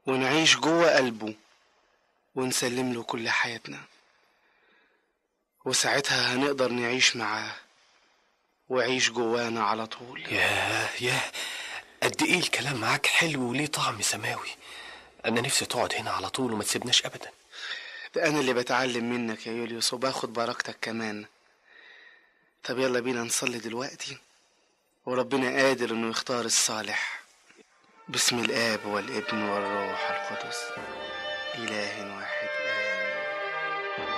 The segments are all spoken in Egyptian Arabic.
ونعيش جوه قلبه ونسلم له كل حياتنا وساعتها هنقدر نعيش معاه ويعيش جوانا على طول ياه ياه قد ايه الكلام معاك حلو وليه طعم سماوي انا نفسي تقعد هنا على طول وما تسيبناش ابدا ده انا اللي بتعلم منك يا يوليوس وباخد بركتك كمان طب يلا بينا نصلي دلوقتي وربنا قادر انه يختار الصالح باسم الاب والابن والروح القدس اله واحد امين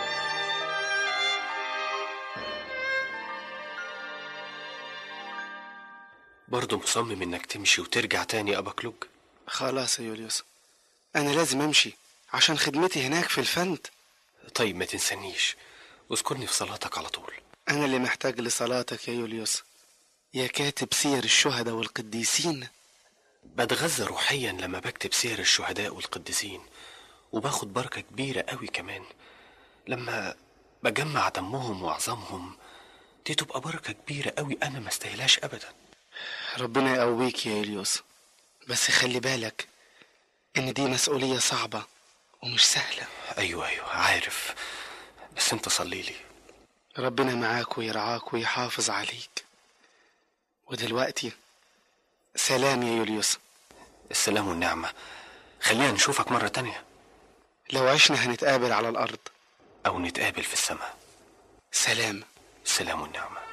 برضه مصمم انك تمشي وترجع تاني يا ابا كلوج خلاص يا يوليوس انا لازم امشي عشان خدمتي هناك في الفند طيب ما تنسانيش اذكرني في صلاتك على طول انا اللي محتاج لصلاتك يا يوليوس يا كاتب سير الشهداء والقديسين بتغذى روحيا لما بكتب سير الشهداء والقديسين وباخد بركة كبيرة قوي كمان لما بجمع دمهم وعظامهم دي تبقى بركة كبيرة قوي أنا ما استاهلهاش أبدا ربنا يقويك يا يوليوس بس خلي بالك ان دي مسؤولية صعبة ومش سهلة أيوة أيوة عارف بس أنت صلي لي ربنا معاك ويرعاك ويحافظ عليك ودلوقتي سلام يا يوليوس السلام والنعمة خلينا نشوفك مرة تانية لو عشنا هنتقابل على الأرض أو نتقابل في السماء سلام السلام والنعمة